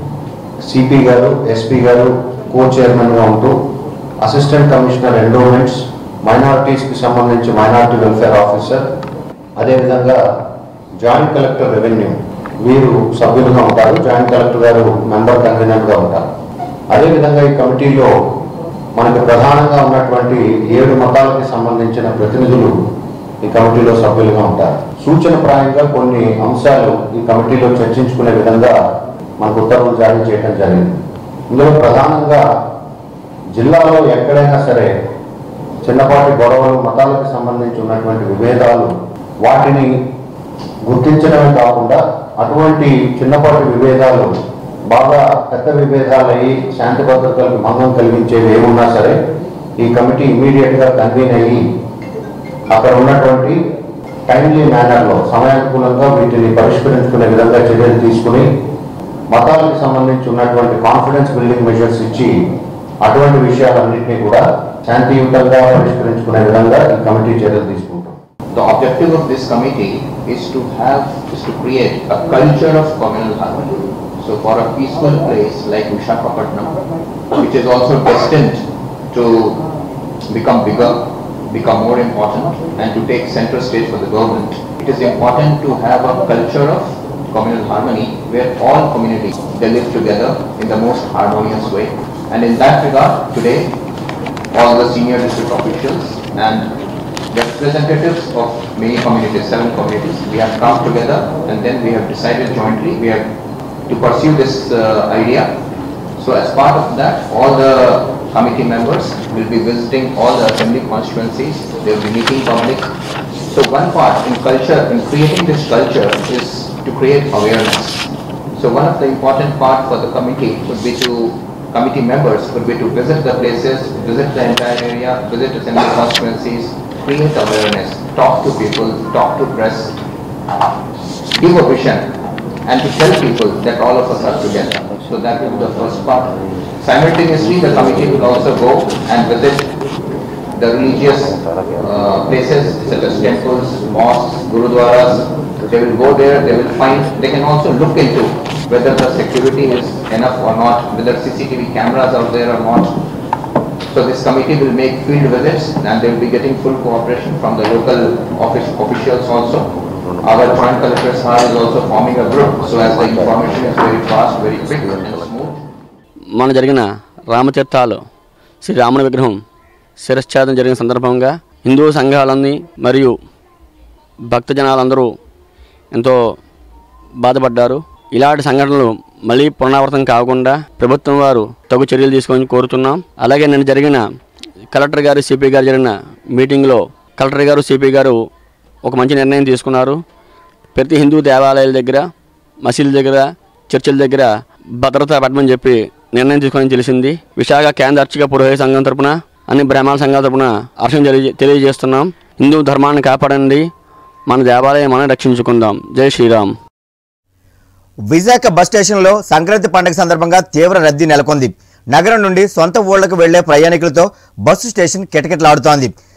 సిపి గారు ఎస్పీ గారు కో చైర్మన్గా ఉంటూ అసిస్టెంట్ కమిషనర్ ఎండోమెంట్స్ మైనారిటీస్కి సంబంధించి మైనారిటీ వెల్ఫేర్ ఆఫీసర్ అదేవిధంగా జాయింట్ కలెక్టర్ రెవెన్యూ వీరు సభ్యులుగా ఉంటారు జాయింట్ కలెక్టర్ గారు మెంబర్ కన్వీనర్గా ఉంటారు అదేవిధంగా ఈ కమిటీలో మనకు ప్రధానంగా ఉన్నటువంటి ఏడు మతాలకి సంబంధించిన ప్రతినిధులు ఈ కమిటీలో సభ్యులుగా ఉంటారు సూచనప్రాయంగా కొన్ని అంశాలు ఈ కమిటీలో చర్చించుకునే విధంగా మనకు ఉత్తర్వులు జారీ చేయడం జరిగింది ఇందులో ప్రధానంగా జిల్లాలో ఎక్కడైనా సరే చిన్నపాటి గొడవలు మతాలకు సంబంధించి ఉన్నటువంటి విభేదాలు వాటిని గుర్తించడమే కాకుండా అటువంటి చిన్నపాటి విభేదాలు బాగా పెద్ద విభేదాలు అయ్యి శాంతి భద్రతలకు భంగం కలిగించేవి ఏమున్నా సరే ఈ కమిటీ ఇమీడియట్ గా కన్వీన్ అయ్యి అక్కడ ఉన్నటువంటి టైమ్లీ మేనర్లో సమయానుకూలంగా వీటిని పరిష్కరించుకునే విధంగా చర్యలు తీసుకుని మతాలకు సంబంధించి ఉన్నటువంటి కాన్ఫిడెన్స్ బిల్డింగ్ మెజర్స్ ఇచ్చి అటువంటి విషయాలన్నింటినీ కూడా శాంతియుతంగా పరిష్కరించుకునే విధంగా ఈ కమిటీ చర్యలు తీసుకుంటాం The objective of this committee is to have, is to create a culture of communal harmony. So for a peaceful place like Vishakhapatnam, which is also destined to become bigger, become more important and to take center stage for the government, it is important to have a culture of communal harmony where all communities, they live together in the most harmonious way. And in that regard, today, all the senior district officials and representatives of many communities, seven communities, we have come together and then we have decided jointly, we have to pursue this uh, idea. So as part of that, all the committee members will be visiting all the assembly constituencies, they will be meeting public. So one part in culture, in creating this culture is to create awareness. So one of the important part for the committee would be to, committee members would be to visit the places, visit the entire area, visit assembly constituencies, create awareness, talk to people, talk to press, give a vision and to tell people that all of us are together. So that will be the first part. Simultaneously, the committee will also go and visit the religious uh, places such as temples, mosques, gurudwaras. They will go there, they will find, they can also look into whether the security is enough or not, whether CCTV cameras are there or not. So this committee will make field visits and they will be getting full cooperation from the local office officials also. Our joint collector sir is also forming a group so as the information is very fast, very quick and smooth. మన జరిగిన రామతీర్థాలు శ్రీ రాముని విగ్రహం శిరశ్ఛేదం జరిగిన సందర్భంగా హిందూ సంఘాలన్నీ మరియు భక్తజనాలందరూ ఎంతో బాధపడ్డారు ఇలాంటి సంఘటనలు మళ్ళీ పునరావృతం కాకుండా ప్రభుత్వం వారు తగు చర్యలు తీసుకొని కోరుతున్నాం అలాగే నిన్న జరిగిన కలెక్టర్ గారు సిపి గారు జరిగిన మీటింగ్లో కలెక్టర్ గారు సిపి గారు ఒక మంచి నిర్ణయం తీసుకున్నారు ప్రతి హిందూ దేవాలయాల దగ్గర మసీదుల దగ్గర చర్చిల దగ్గర భద్రత పెట్టమని చెప్పి నిర్ణయం తీసుకొని తెలిసింది విశాఖ కేంద్ర అర్చక పురోహిత సంఘం తరపున అన్ని బ్రాహ్మణ సంఘాల తరపున హర్షం తెలియ తెలియజేస్తున్నాం హిందూ ధర్మాన్ని కాపాడండి మన దేవాలయం మనం రక్షించుకుందాం జై శ్రీరామ్ విశాఖ బస్ స్టేషన్లో సంక్రాంతి పండుగ సందర్భంగా తీవ్ర రద్దీ నెలకొంది నగరం నుండి సొంత ఊళ్లకు వెళ్లే ప్రయాణికులతో బస్సు స్టేషన్ కిటకిటలాడుతోంది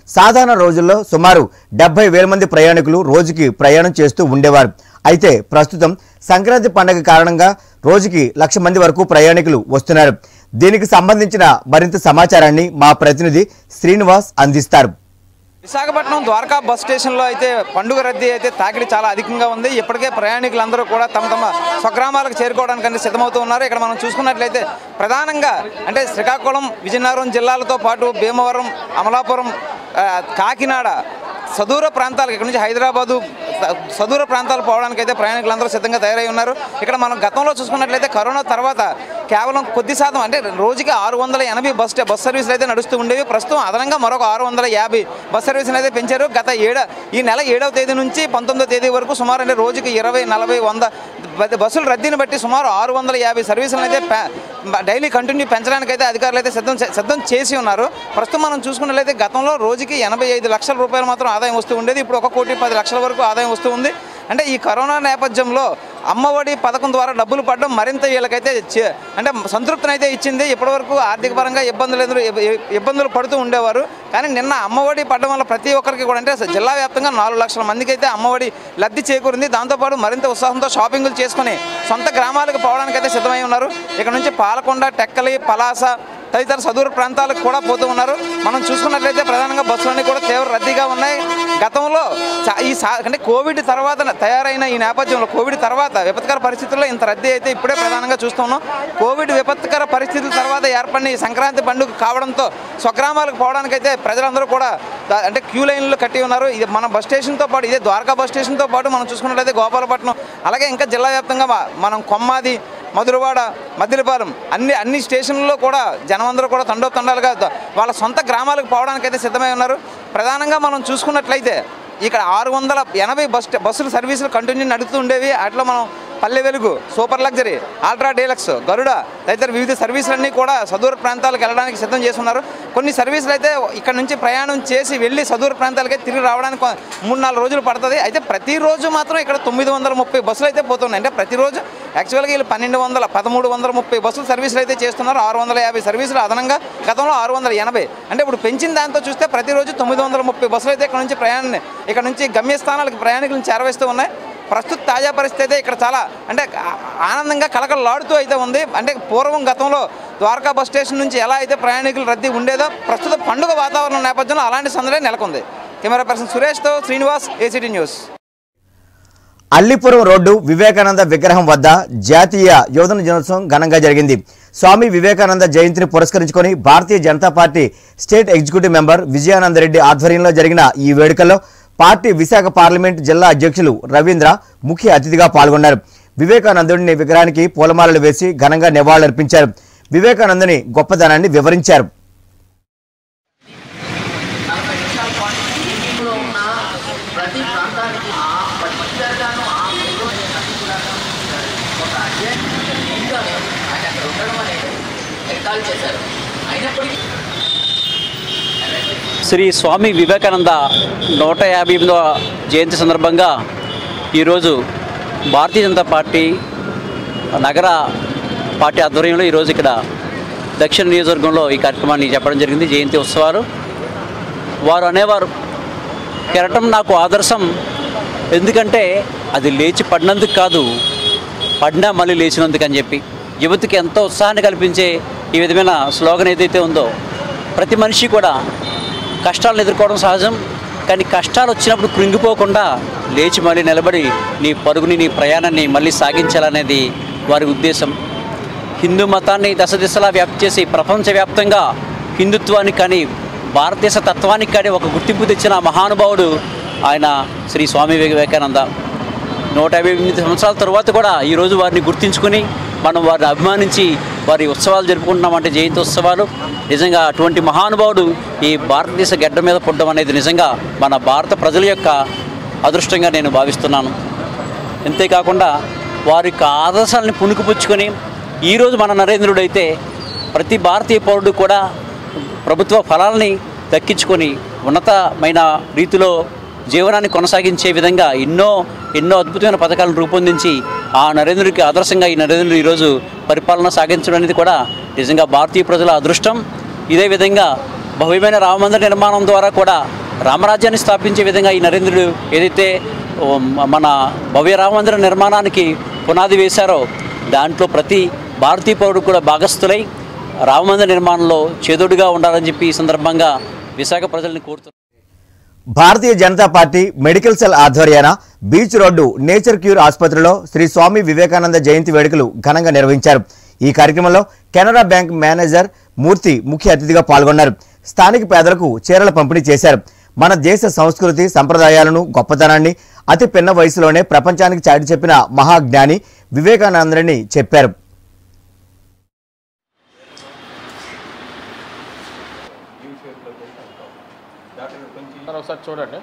సాధారణ రోజుల్లో సుమారు డెబ్బై వేల మంది ప్రయాణికులు రోజుకి ప్రయాణం చేస్తూ ఉండేవారు అయితే ప్రస్తుతం సంక్రాంతి పండుగ కారణంగా రోజుకి లక్ష మంది వరకు ప్రయాణికులు వస్తున్నారు దీనికి సంబంధించిన మరింత సమాచారాన్ని మా ప్రతినిధి శ్రీనివాస్ అందిస్తారు విశాఖపట్నం ద్వారకా బస్ స్టేషన్లో అయితే పండుగ రద్దీ అయితే తాకిడి చాలా అధికంగా ఉంది ఇప్పటికే ప్రయాణికులందరూ కూడా తమ తమ స్వగ్రామాలకు చేరుకోవడానికి సిద్ధమవుతూ ఉన్నారు ఇక్కడ మనం చూసుకున్నట్లయితే ప్రధానంగా అంటే శ్రీకాకుళం విజయనగరం జిల్లాలతో పాటు భీమవరం అమలాపురం ఆ, కాకినాడ సదూర ప్రాంతాలకు ఇక్కడ నుంచి హైదరాబాదు స- సదూర ప్రాంతాలు పోవడానికి అయితే ప్రయాణికులందరూ సిద్ధంగా తయారై ఉన్నారు ఇక్కడ మనం గతంలో చూసుకున్నట్లయితే కరోనా తర్వాత కేవలం కొద్ది శాతం అంటే రోజుకి ఆరు వందల ఎనభై బస్ బస్ సర్వీసులు అయితే నడుస్తూ ఉండేవి ప్రస్తుతం అదనంగా మరొక ఆరు వందల యాభై బస్ సర్వీసులు అయితే పెంచారు గత ఏడ ఈ నెల ఏడవ తేదీ నుంచి పంతొమ్మిదో తేదీ వరకు సుమారు అంటే రోజుకి ఇరవై నలభై వంద బ- బస్సుల రద్దీని బట్టి సుమారు ఆరు వందల యాభై సర్వీసులను అయితే పె- డైలీ కంటిన్యూ పెంచడానికి అయితే అధికారులు అయితే సిద్ధం చే- సిద్ధం చేసి ఉన్నారు ప్రస్తుతం మనం చూసుకున్నట్లయితే గతంలో రోజుకి ఎనభై ఐదు లక్షల రూపాయలు మాత్రం ఆదాయం వస్తూ ఉండేది ఇప్పుడు ఒక కోటి పది లక్షల వరకు ఆదాయం వస్తూ ఉంది అంటే ఈ కరోనా నేపథ్యంలో అమ్మఒడి పథకం ద్వారా డబ్బులు పడడం మరింత వీళ్ళకైతే చే- అంటే సంతృప్తినైతే ఇచ్చింది ఇప్పటివరకు ఆర్థిక పరంగా ఇబ్బందులు ఎదురు ఇబ్- ఇబ్బందులు పడుతూ ఉండేవారు కానీ నిన్న అమ్మఒడి పడడం వల్ల ప్రతి ఒక్కరికి కూడా అంటే జిల్లా వ్యాప్తంగా నాలుగు లక్షల మందికి అయితే అమ్మఒడి లబ్ధి చేకూరింది దాంతోపాటు మరింత ఉత్సాహంతో షాపింగ్లు చేసుకుని సొంత గ్రామాలకు పోవడానికి అయితే సిద్ధమై ఉన్నారు ఇక్కడ నుంచి పాలకొండ టెక్కలి పలాస తదితర సదూర ప్రాంతాలకు కూడా పోతూ ఉన్నారు మనం చూసుకున్నట్లయితే ప్రధానంగా బస్సులన్నీ కూడా తీవ్ర రద్దీగా ఉన్నాయి గతంలో చా- ఈ సా అంటే కోవిడ్ తర్వాత తయారైన ఈ నేపథ్యంలో కోవిడ్ తర్వాత విపత్కర పరిస్థితుల్లో ఇంత రద్దీ అయితే ఇప్పుడే ప్రధానంగా చూస్తున్నాం కోవిడ్ విపత్కర పరిస్థితుల తర్వాత ఏర్పడిన ఈ సంక్రాంతి పండుగ కావడంతో స్వగ్రామాలకు పోవడానికి అయితే ప్రజలందరూ కూడా దా- అంటే క్యూ లైన్లు కట్టి ఉన్నారు ఇది మన బస్ స్టేషన్తో పాటు ఇదే ద్వారకా బస్ స్టేషన్తో పాటు మనం చూసుకున్నట్లయితే గోపాలపట్నం అలాగే ఇంకా జిల్లా వ్యాప్తంగా మా- మనం కొమ్మాది మధురవాడ మద్దిలపాలెం అన్ని అన్ని స్టేషన్లలో కూడా జనమందరూ కూడా తండోతండాలుగా ద- వాళ్ళ సొంత గ్రామాలకు పోవడానికి అయితే సిద్ధమై ఉన్నారు ప్రధానంగా మనం చూసుకున్నట్లయితే ఇక్కడ ఆరు వందల ఎనభై బస్ బస్సులు సర్వీసులు కంటిన్యూ నడుస్తూ ఉండేవి అట్లా మనం Palle Velugu super luxury ultra deluxe Garuda తదితర వివిధ సర్వీసులన్నీ కూడా సదూర ప్రాంతాలకు వెళ్ళడానికి సిద్ధం చేస్తున్నారు కొన్ని సర్వీసులు అయితే ఇక్కడ నుంచి ప్రయాణం చేసి వెళ్ళి సదూర ప్రాంతాలకే తిరిగి రావడానికి కొ- మూడు నాలుగు రోజులు పడుతుంది అయితే ప్రతిరోజు మాత్రం ఇక్కడ తొమ్మిది వందల ముప్పై బస్సులు అయితే పోతున్నాయి అంటే ప్రతిరోజు యాక్చువల్గా వీళ్ళు పన్నెండు వందల పదమూడు వందల ముప్పై బస్సులు సర్వీసులు అయితే చేస్తున్నారు ఆరు వందల యాభై సర్వీసులు అదనంగా గతంలో ఆరు వందల ఎనభై అంటే ఇప్పుడు పెంచిన దాంతో చూస్తే ప్రతిరోజు తొమ్మిది వందల ముప్పై బస్సులు అయితే ఇక్కడ నుంచి ప్రయాణాన్ని ఇక్కడ నుంచి గమ్యస్థానాలకు ప్రయాణికులను చేరవేస్తూ ఉన్నాయి ప్రస్తుత తాజా పరిస్థితి అయితే ఇక్కడ చాలా అంటే ఆ- ఆనందంగా కలకలలాడుతూ అయితే ఉంది అంటే పూర్వం గతంలో ద్వారకా బస్ స్టేషన్ నుంచి ఎలా అయితే ప్రయాణికులు రద్దీ ఉండేదో ప్రస్తుత పండుగ వాతావరణం నేపథ్యంలో అలాంటి సందడే నెలకొంది కెమెరా పర్సన్ సురేష్తో Srinivas ACT news Allipuram road Vivekananda విగ్రహం వద్ద జాతీయ యోధన దినోత్సవం ఘనంగా జరిగింది స్వామి వివేకానంద జయంతిని పురస్కరించుకొని Bharatiya Janata party state executive member Vijayanandareddy ఆధ్వర్యంలో జరిగిన ఈ వేడుకల్లో పార్టీ విశాఖ పార్లమెంట్ జిల్లా అధ్యక్షులు రవీంద్ర ముఖ్య అతిథిగా పాల్గొన్నారు వివేకానందుడిని విగ్రహానికి పూలమాలలు వేసి ఘనంగా నివాళులర్పించారు వివేకానందుని గొప్పదనాన్ని వివరించారు ప్రతి ప్రాంతానికి ఆ పర్టికులర్గాను ఆ ఊరిలోనే పర్టికులర్గా ఒక అధ్యయనంగా ఆయన అక్కడ ఉండడం అనేది ఎక్కాలు చేశారు అయినప్పటికీ శ్రీ స్వామి వివేకానంద నూట యాభై ఎనిమిదవ జయంతి సందర్భంగా ఈరోజు భారతీయ జనతా పార్టీ నగర పార్టీ ఆధ్వర్యంలో ఈరోజు ఇక్కడ దక్షిణ నియోజకవర్గంలో ఈ కార్యక్రమాన్ని చెప్పడం జరిగింది జయంతి ఉత్సవాలు వారు అనేవారు కెరటం నాకు ఆదర్శం ఎందుకంటే అది లేచి పడినందుకు కాదు పడినా మళ్ళీ లేచినందుకు అని చెప్పి యువతికి ఎంతో ఉత్సాహాన్ని కల్పించే ఈ విధమైన స్లోగన్ ఏదైతే ఉందో ప్రతి మనిషి కూడా కష్టాలను ఎదుర్కోవడం సహజం కానీ కష్టాలు వచ్చినప్పుడు కృంగిపోకుండా లేచి మళ్ళీ నిలబడి నీ పరుగుని నీ ప్రయాణాన్ని మళ్ళీ సాగించాలనేది వారి ఉద్దేశం హిందూ మతాన్ని దశ దిశలా వ్యాప్తి చేసి ప్రపంచవ్యాప్తంగా హిందుత్వానికి కానీ భారతదేశ తత్వానికి కానీ ఒక గుర్తింపు తెచ్చిన మహానుభావుడు ఆయన శ్రీ స్వామి వివేకానంద నూట యాభై ఎనిమిది సంవత్సరాల తర్వాత కూడా ఈరోజు వారిని గుర్తించుకుని మనం వారిని అభిమానించి వారి ఉత్సవాలు జరుపుకుంటున్నామంటే జయంతి ఉత్సవాలు నిజంగా అటువంటి మహానుభావుడు ఈ భారతదేశ గడ్డ మీద పుట్టడం అనేది నిజంగా మన భారత ప్రజల యొక్క అదృష్టంగా నేను భావిస్తున్నాను అంతేకాకుండా వారి యొక్క ఆదర్శాలని పుణుకుపుచ్చుకొని ఈరోజు మన నరేంద్రుడు అయితే ప్రతి భారతీయ పౌరుడు కూడా ప్రభుత్వ ఫలాల్ని దక్కించుకొని ఉన్నతమైన రీతిలో జీవనాన్ని కొనసాగించే విధంగా ఎన్నో ఎన్నో అద్భుతమైన పథకాలను రూపొందించి ఆ నరేంద్రుడికి ఆదర్శంగా ఈ నరేంద్రుడు ఈరోజు పరిపాలన సాగించడం అనేది కూడా నిజంగా భారతీయ ప్రజల అదృష్టం ఇదే విధంగా భవ్యమైన రామమందిర నిర్మాణం ద్వారా కూడా రామరాజ్యాన్ని స్థాపించే విధంగా ఈ నరేంద్రుడు ఏదైతే ఓ, మన భవ్య రామమందిర నిర్మాణానికి పునాది వేశారో దాంట్లో ప్రతి భారతీయ పౌరుడు కూడా భాగస్థులై రామమందిర నిర్మాణంలో చేదోడుగా ఉండాలని చెప్పి ఈ సందర్భంగా విశాఖ ప్రజల్ని కోరుతున్నారు Bharatiya Janata party medical cell ఆధ్వర్యాన బీచ్ రోడ్డు నేచర్ క్యూర్ ఆసుపత్రిలో శ్రీ స్వామి వివేకానంద జయంతి వేడుకలు ఘనంగా నిర్వహించారు ఈ కార్యక్రమంలో కెనరా బ్యాంక్ మేనేజర్ మూర్తి ముఖ్య అతిథిగా పాల్గొన్నారు స్థానిక పేదలకు చీరల పంపిణీ చేశారు మన దేశ సంస్కృతి సంప్రదాయాలను గొప్పతనాన్ని అతి పిన్న వయసులోనే ప్రపంచానికి చాటి చెప్పిన మహాజ్ఞాని వివేకానందని చెప్పారు ఒకసారి చూడండి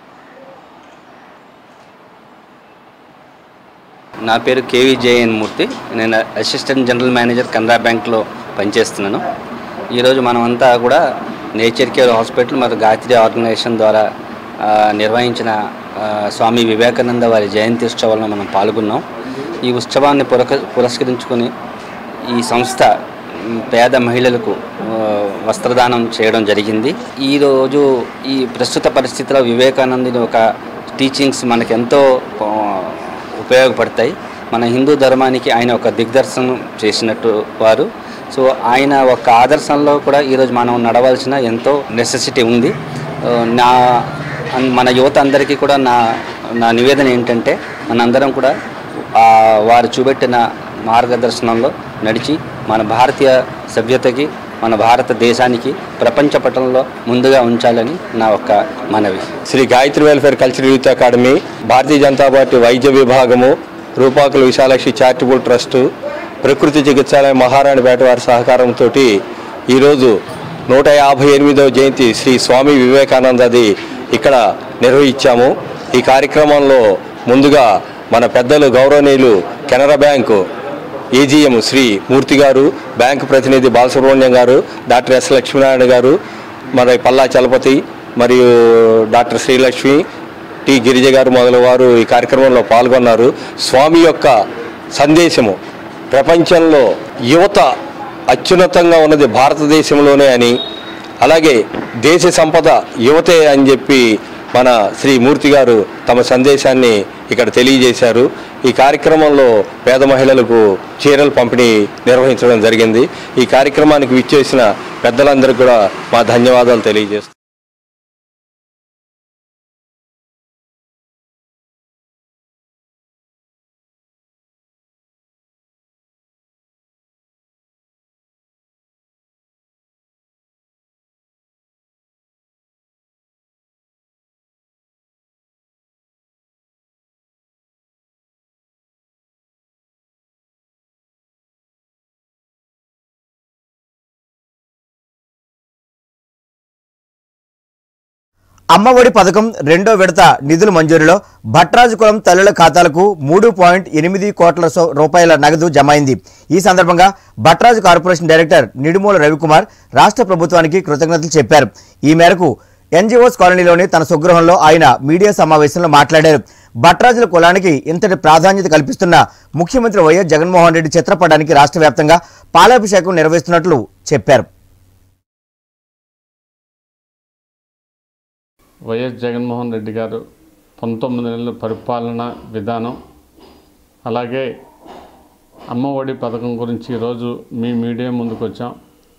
నా పేరు కేవీ జేఎన్ మూర్తి నేను అసిస్టెంట్ జనరల్ మేనేజర్ కెనరా బ్యాంక్లో పనిచేస్తున్నాను ఈరోజు మనమంతా కూడా నేచర్ కేర్ హాస్పిటల్ మరియు గాయత్రి ఆర్గనైజేషన్ ద్వారా ఆ, నిర్వహించిన ఆ, స్వామి వివేకానంద వారి జయంతి ఉత్సవాల్లో మనం పాల్గొన్నాం ఈ ఉత్సవాన్ని పురక పురస్కరించుకొని ఈ సంస్థ మ్, పేద మహిళలకు ఆ, వస్త్రదానం చేయడం జరిగింది ఈరోజు ఈ ప్రస్తుత పరిస్థితిలో వివేకానందుని ఒక టీచింగ్స్ మనకు ఎంతో ఆ, ఉపయోగపడతాయి మన హిందూ ధర్మానికి ఆయన ఒక దిగ్దర్శనం చేసినట్టు వారు సో ఆయన ఒక ఆదర్శంలో కూడా ఈరోజు మనం నడవాల్సిన ఎంతో నెసెసిటీ ఉంది ఆ, నా అన్- మన యువత అందరికీ కూడా నా నా నివేదన ఏంటంటే మనందరం కూడా ఆ, వారు చూపెట్టిన మార్గదర్శనంలో నడిచి మన భారతీయ సభ్యతకి మన భారతదేశానికి ప్రపంచ పటంలో ముందుగా ఉంచాలని నా ఒక్క మనవి Shri Gayatri welfare cultural youth academy Bharatiya Janata party వైద్య విభాగము రూపాకుల విశాలాక్షి చారిటబుల్ ట్రస్టు ప్రకృతి చికిత్సాలయ మహారాణిపేట వారి సహకారంతో ఈరోజు నూట యాభై ఎనిమిదవ జయంతి శ్రీ స్వామి వివేకానందది ఇక్కడ నిర్వహించాము ఈ కార్యక్రమంలో ముందుగా మన పెద్దలు గౌరవనీయులు కెనరా బ్యాంకు ఏజీఎం శ్రీ మూర్తి గారు బ్యాంకు ప్రతినిధి బాలసుబ్రహ్మణ్యం గారు డాక్టర్ ఎస్ లక్ష్మీనారాయణ గారు మరి పల్లా చలపతి మరియు డాక్టర్ శ్రీలక్ష్మి టి గిరిజ గారు మొదలు వారు ఈ కార్యక్రమంలో పాల్గొన్నారు స్వామి యొక్క సందేశము ప్రపంచంలో యువత అత్యున్నతంగా ఉన్నది భారతదేశంలోనే అని అలాగే దేశ సంపద యువతే అని చెప్పి మన శ్రీ మూర్తి గారు తమ సందేశాన్ని ఇక్కడ తెలియజేశారు ఈ కార్యక్రమంలో పేద మహిళలకు చీరలు పంపిణీ నిర్వహించడం జరిగింది ఈ కార్యక్రమానికి విచ్చేసిన పెద్దలందరికీ కూడా మా ధన్యవాదాలు తెలియజేస్తున్నాం అమ్మఒడి పథకం రెండో విడత నిధుల మంజూరులో భట్రాజు కులం తల్లుల ఖాతాలకు మూడు పాయింట్ ఎనిమిది కోట్ల సో- రూపాయల నగదు జమ అయింది ఈ సందర్భంగా భట్రాజు కార్పొరేషన్ డైరెక్టర్ నిడుమూల రవికుమార్ రాష్ట్ర ప్రభుత్వానికి కృతజ్ఞతలు చెప్పారు ఈ మేరకు ఎన్జిఓస్ కాలనీలోని తన స్వగృహంలో ఆయన మీడియా సమావేశంలో మాట్లాడారు భట్రాజుల కులానికి ఇంతటి ప్రాధాన్యత కల్పిస్తున్న ముఖ్యమంత్రి వైఎస్ జగన్మోహన్ రెడ్డి చిత్రపటానికి రాష్ట్ర వ్యాప్తంగా పాలాభిషేకం నిర్వహిస్తున్నట్లు చెప్పారు వైఎస్ జగన్మోహన్ రెడ్డి గారు పంతొమ్మిది నెలల పరిపాలన విధానం అలాగే అమ్మ ఒడి పథకం గురించి ఈరోజు మీ మీడియా ముందుకు వచ్చాం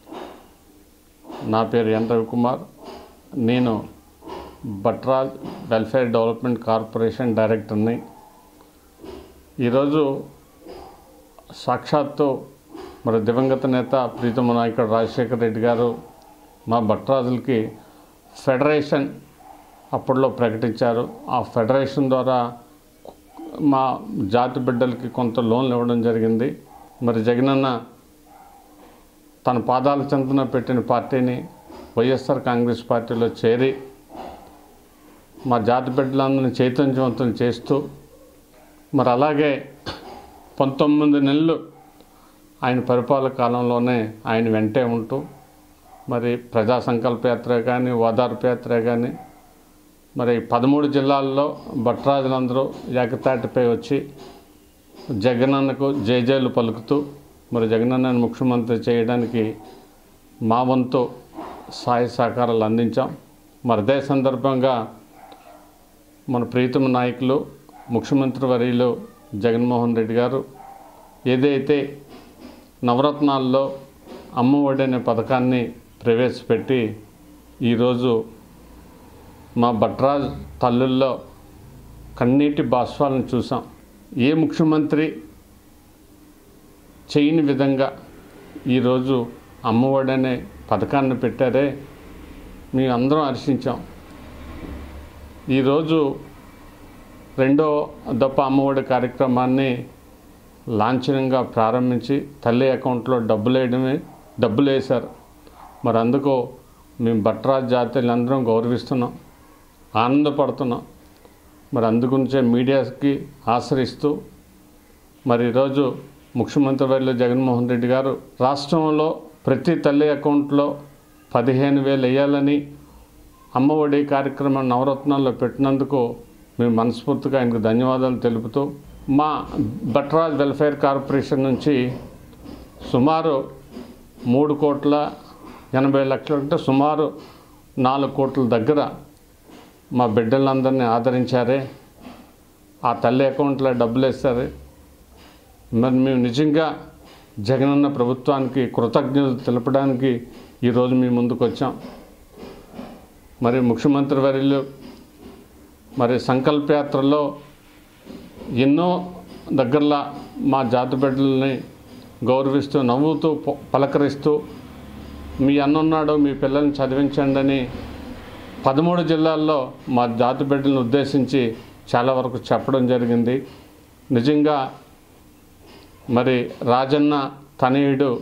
నా పేరు ఎన్ రవికుమార్ నేను భట్రాజ్ వెల్ఫేర్ డెవలప్మెంట్ కార్పొరేషన్ డైరెక్టర్ని ఈరోజు సాక్షాత్తు మరి దివంగత నేత ప్రీతమ నాయకుడు రాజశేఖర రెడ్డి గారు మా భట్రాజులకి ఫెడరేషన్ అప్పట్లో ప్రకటించారు ఆ ఫెడరేషన్ ద్వారా మా జాతి బిడ్డలకి కొంత లోన్లు ఇవ్వడం జరిగింది మరి జగనన్న తన పాదాల చెంతన పెట్టిన పార్టీని వైఎస్ఆర్ కాంగ్రెస్ పార్టీలో చేరి మా జాతి బిడ్డలందరినీ చైతన్యవంతం చేస్తూ మరి అలాగే పంతొమ్మిది నెలలు ఆయన పరిపాలన కాలంలోనే ఆయన వెంటే ఉంటూ మరి ప్రజా సంకల్ప యాత్ర కానీ ఓదార్పు యాత్ర కానీ మరి పదమూడు జిల్లాల్లో భట్రాజులందరూ ఏకతాటిపై వచ్చి జగనన్నకు జేజేలు పలుకుతూ మరి జగనన్నను ముఖ్యమంత్రి చేయడానికి మా వంతు సహాయ సహకారాలు అందించాం మరి అదే సందర్భంగా మన ప్రీతమ నాయకులు ముఖ్యమంత్రి వర్యులు జగన్మోహన్ రెడ్డి గారు ఏదైతే నవరత్నాల్లో అమ్మఒడి అనే పథకాన్ని ప్రవేశపెట్టి ఈరోజు మా భట్రాజ్ తల్లుల్లో కన్నీటి బాష్పాలను చూసాం ఏ ముఖ్యమంత్రి చేయని విధంగా ఈరోజు అమ్మఒడి అనే పథకాన్ని పెట్టారే మేము అందరం హర్షించాం ఈరోజు రెండో దప్ప అమ్మఒడి కార్యక్రమాన్ని లాంఛనంగా ప్రారంభించి తల్లి అకౌంట్లో డబ్బులు వేయడమే డబ్బులు వేశారు మరి అందుకు మేము భట్రాజ్ జాతీయులందరం గౌరవిస్తున్నాం ఆనందపడుతున్నాం మరి అందుగురించే మీడియాకి ఆశ్రయిస్తూ మరి ఈరోజు ముఖ్యమంత్రి వర్యులు జగన్మోహన్ రెడ్డి గారు రాష్ట్రంలో ప్రతి తల్లి అకౌంట్లో పదిహేను వేలు వేయాలని అమ్మఒడి కార్యక్రమం నవరత్నాల్లో పెట్టినందుకు మేము మనస్ఫూర్తిగా ఆయనకు ధన్యవాదాలు తెలుపుతూ మా భట్రాజ్ వెల్ఫేర్ కార్పొరేషన్ నుంచి సుమారు మూడు కోట్ల ఎనభై లక్షలు అంటే సుమారు నాలుగు కోట్ల దగ్గర మా బిడ్డలందరినీ ఆదరించారే ఆ తల్లి అకౌంట్లో డబ్బులు వేస్తారు మరి మేము నిజంగా జగనన్న ప్రభుత్వానికి కృతజ్ఞతలు తెలపడానికి ఈరోజు మీ ముందుకు వచ్చాం మరి ముఖ్యమంత్రి వర్యులు మరి సంకల్పయాత్రలో ఎన్నో దగ్గరలా మా జాతి బిడ్డలని గౌరవిస్తూ నవ్వుతూ ప- పలకరిస్తూ మీ అన్నున్నాడు మీ పిల్లల్ని చదివించండి అని పదమూడు జిల్లాల్లో మా జాతి బిడ్డలను ఉద్దేశించి చాలా వరకు చెప్పడం జరిగింది నిజంగా మరి రాజన్న తనయుడు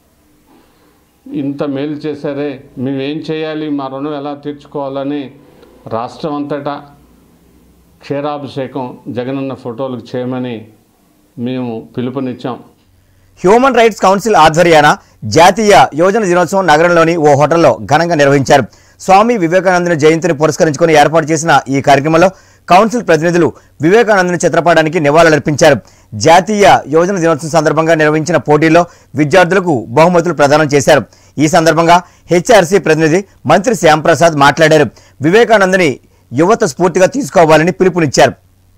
ఇంత మేలు చేశారే మేమేం చేయాలి మా రుణం ఎలా తీర్చుకోవాలని రాష్ట్రం అంతటా క్షీరాభిషేకం జగనన్న ఫోటోలకు చేయమని మేము పిలుపునిచ్చాం హ్యూమన్ రైట్స్ కౌన్సిల్ ఆధ్వర్యాన జాతీయ యోజన దినోత్సవం నగరంలోని ఓ హోటల్లో ఘనంగా నిర్వహించారు స్వామి వివేకానందుని జయంతిని పురస్కరించుకొని ఏర్పాటు చేసిన ఈ కార్యక్రమంలో కౌన్సిల్ ప్రతినిధులు వివేకానందుని చిత్రపటానికి నివాళులర్పించారు జాతీయ యోజన దినోత్సవం సందర్భంగా నిర్వహించిన పోటీల్లో విద్యార్థులకు బహుమతులు ప్రదానం చేశారు ఈ సందర్భంగా హెచ్ఆర్సీ ప్రతినిధి మంత్రి శ్యాంప్రసాద్ మాట్లాడారు వివేకానందుని యువత స్ఫూర్తిగా తీసుకోవాలని పిలుపునిచ్చారు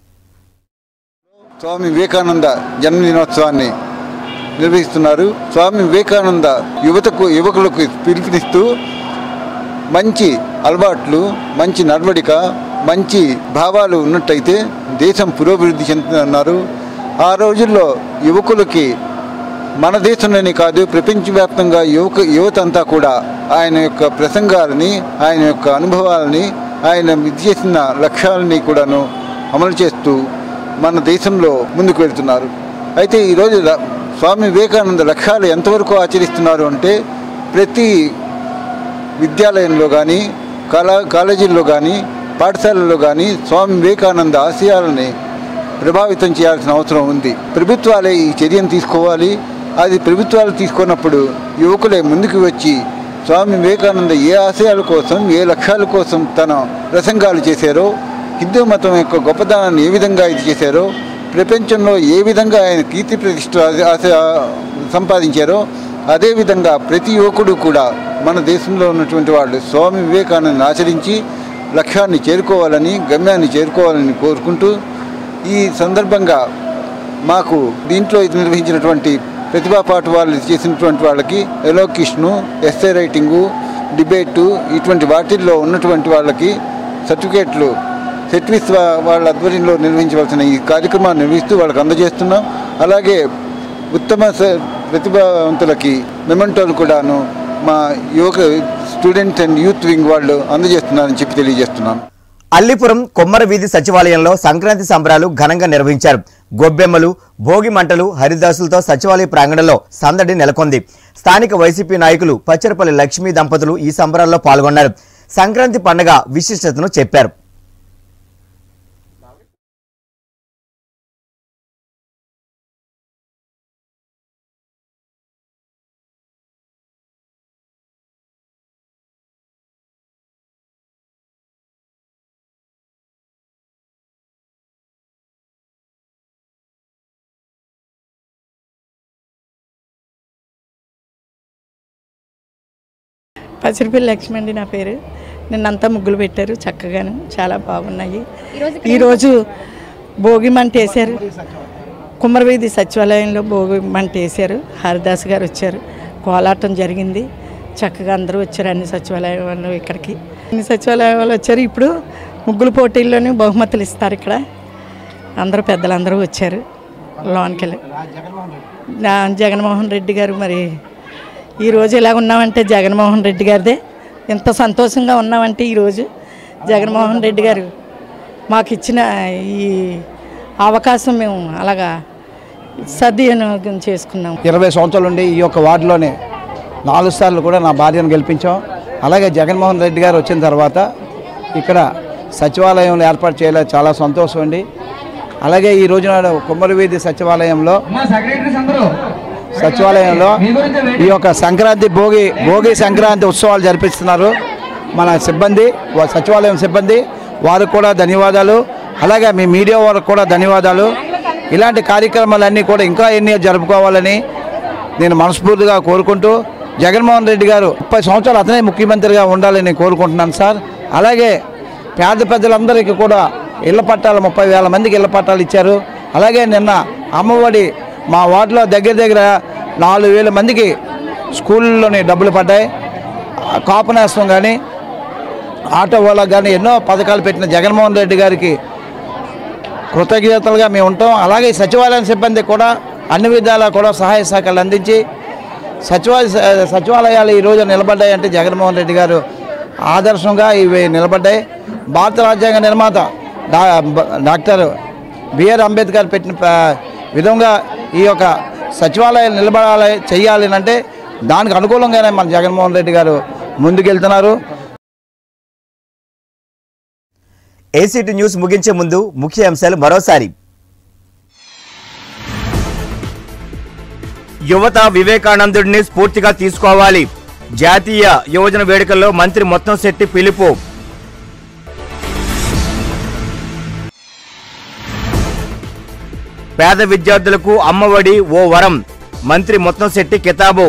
స్వామి వివేకానంద జన్మదినోత్సవాన్ని నిర్వహిస్తున్నారు స్వామి వివేకానంద యువతకు యువకులకు పిలుపునిస్తూ మంచి అలవాట్లు మంచి నడవడిక మంచి భావాలు ఉన్నట్టయితే దేశం పురోభివృద్ధి చెందుతున్నారు ఆ రోజుల్లో యువకులకి మన దేశంలోనే కాదు ప్రపంచవ్యాప్తంగా యువక యువత అంతా కూడా ఆయన యొక్క ప్రసంగాలని ఆయన యొక్క అనుభవాలని ఆయన ఇది చేసిన లక్ష్యాలని కూడాను అమలు చేస్తూ మన దేశంలో ముందుకు వెళ్తున్నారు అయితే ఈరోజు ర- స్వామి వివేకానంద లక్ష్యాలు ఎంతవరకు ఆచరిస్తున్నారు అంటే ప్రతి విద్యాలయంలో కానీ కళా కాలేజీల్లో కానీ పాఠశాలల్లో కానీ స్వామి వివేకానంద ఆశయాలని ప్రభావితం చేయాల్సిన అవసరం ఉంది ప్రభుత్వాలే ఈ చర్యను తీసుకోవాలి అది ప్రభుత్వాలు తీసుకున్నప్పుడు యువకులే ముందుకు వచ్చి స్వామి వివేకానంద ఏ ఆశయాల కోసం ఏ లక్ష్యాల కోసం తన ప్రసంగాలు చేశారో హిందూ మతం యొక్క గొప్పతనాన్ని ఏ విధంగా ఇది చేశారో ప్రపంచంలో ఏ విధంగా ఆయన కీర్తి ప్రతిష్ట ఆశ సంపాదించారో అదేవిధంగా ప్రతి యువకుడు కూడా మన దేశంలో ఉన్నటువంటి వాళ్ళు స్వామి వివేకానందని ఆచరించి లక్ష్యాన్ని చేరుకోవాలని గమ్యాన్ని చేరుకోవాలని కోరుకుంటూ ఈ సందర్భంగా మాకు దీంట్లో ఇది నిర్వహించినటువంటి ప్రతిభా పాటు వాళ్ళు చేసినటువంటి వాళ్ళకి ఎలోకిష్ను ఎస్ఏ రైటింగు డిబేటు ఇటువంటి వాటిల్లో ఉన్నటువంటి వాళ్ళకి సర్టిఫికేట్లు సెట్విస్ వా- వాళ్ళ ఆధ్వర్యంలో నిర్వహించవలసిన ఈ కార్యక్రమాన్ని నిర్వహిస్తూ వాళ్ళకి అందజేస్తున్నాం అలాగే ఉత్తమ స- ప్రతిభావంతులకి మెమెంటోలు కూడాను మా యువక స్టూడెంట్ అండ్ యూత్ వింగ్ వాళ్ళు అందజేస్తున్నారని చెప్పి తెలియజేస్తున్నాను అల్లిపురం కొమ్మర వీధి సచివాలయంలో సంక్రాంతి సంబరాలు ఘనంగా నిర్వహించారు గొబ్బెమ్మలు భోగి మంటలు హరిదాసులతో సచివాలయ ప్రాంగణంలో సందడి నెలకొంది స్థానిక వైసీపీ నాయకులు పచ్చరపల్లి లక్ష్మీ దంపతులు ఈ సంబరాల్లో పాల్గొన్నారు సంక్రాంతి పండుగ విశిష్టతను చెప్పారు పసిరిపల్లి లక్ష్మి అండి నా పేరు నిన్నంతా ముగ్గులు పెట్టారు చక్కగాను చాలా బాగున్నాయి ఈరోజు ఇక్కడ ఈరోజు భోగి మంట వేశారు కుమ్మరవీధి సచివాలయంలో భోగి మంట వేశారు హరిదాస్ గారు వచ్చారు కోలాటం జరిగింది చక్కగా అందరూ వచ్చారు అన్ని సచివాలయం వాళ్ళు ఇక్కడికి అన్ని సచివాలయం వాళ్ళు వచ్చారు ఇప్పుడు ముగ్గుల పోటీల్లోనే బహుమతులు ఇస్తారు ఇక్కడ అందరూ పెద్దలందరూ వచ్చారు లోన్కి వెళ్ళి నా జగన్మోహన్ రెడ్డి గారు మరి ఈరోజు ఇలా ఉన్నామంటే జగన్మోహన్ రెడ్డి గారిదే ఎంత సంతోషంగా ఉన్నామంటే ఈరోజు జగన్మోహన్ రెడ్డి గారు మాకు ఇచ్చిన ఈ అవకాశం మేము అలాగా సద్వినియోగం చేసుకున్నాం ఇరవై సంవత్సరాల నుండి ఈ యొక్క వార్డులోనే నాలుగు సార్లు కూడా నా భార్యను గెలిపించాం అలాగే జగన్మోహన్ రెడ్డి గారు వచ్చిన తర్వాత ఇక్కడ సచివాలయంలో ఏర్పాటు చేయలేదు చాలా సంతోషం అండి అలాగే ఈ రోజున కుమ్మరివీధి సచివాలయంలో సచివాలయంలో ఈ యొక్క సంక్రాంతి భోగి భోగి సంక్రాంతి ఉత్సవాలు జరిపిస్తున్నారు మన సిబ్బంది వా- సచివాలయం సిబ్బంది వారికి కూడా ధన్యవాదాలు అలాగే మీ మీడియా వారికి కూడా ధన్యవాదాలు ఇలాంటి కార్యక్రమాలన్నీ కూడా ఇంకా ఎన్ని జరుపుకోవాలని నేను మనస్ఫూర్తిగా కోరుకుంటూ జగన్మోహన్ రెడ్డి గారు ముప్పై సంవత్సరాలు అతనే ముఖ్యమంత్రిగా ఉండాలని నేను కోరుకుంటున్నాను సార్ అలాగే పేద పెద్దలందరికీ కూడా ఇళ్ల పట్టాలు ముప్పై వేల మందికి ఇళ్ల పట్టాలు ఇచ్చారు అలాగే నిన్న అమ్మఒడి మా వార్డులో దగ్గర దగ్గర నాలుగు వేల మందికి స్కూళ్ళలోని డబ్బులు పడ్డాయి కాపు నేస్తం కానీ ఆటో వాళ్ళకి కానీ ఎన్నో పథకాలు పెట్టిన జగన్మోహన్ రెడ్డి గారికి కృతజ్ఞతలుగా మేము ఉంటాం అలాగే సచివాలయం సిబ్బంది కూడా అన్ని విధాలా కూడా సహాయ సహకారాలు అందించి సచివాలయ సచివాలయాలు ఈరోజు నిలబడ్డాయంటే జగన్మోహన్ రెడ్డి గారు ఆదర్శంగా ఇవి నిలబడ్డాయి భారత రాజ్యాంగ నిర్మాత డా డాక్టర్ బిఆర్ అంబేద్కర్ పెట్టిన ప- విధంగా ఈ యొక్క సచివాలయాలు నిలబడాలి చెయ్యాలి అంటే దానికి అనుకూలంగానే మన జగన్మోహన్ రెడ్డి గారు ముందుకెళ్తున్నారు ఏసీటీ న్యూస్ ముగించే ముందు ముఖ్య అంశాలు మరోసారి యువత వివేకానందుడిని స్ఫూర్తిగా తీసుకోవాలి జాతీయ యువజన వేడుకల్లో మంత్రి మొత్తం శెట్టి పిలుపు పేద విద్యార్థులకు అమ్మఒడి ఓ వరం మంత్రి మొత్తం శెట్టి కితాబు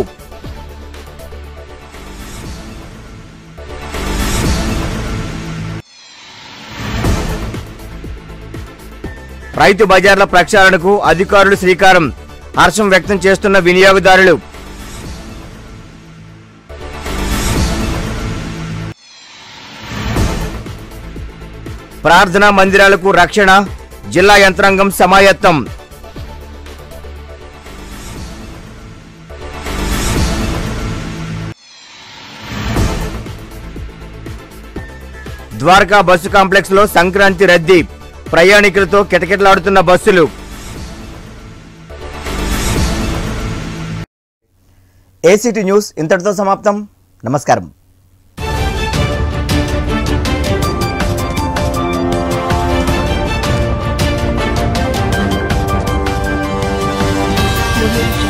రైతు బజార్ల ప్రక్షాళనకు అధికారులు శ్రీకారం హర్షం వ్యక్తం చేస్తున్న వినియోగదారులు ప్రార్థనా మందిరాలకు రక్షణ జిల్లా యంత్రాంగం సమాయత్తం ద్వారకా బస్సు కాంప్లెక్స్ లో సంక్రాంతి రద్దీ ప్రయాణికులతో కిటకిటలాడుతున్న బస్సులు ఏసీటీ న్యూస్ ఇంతటితో సమాప్తం నమస్కారం Thank you.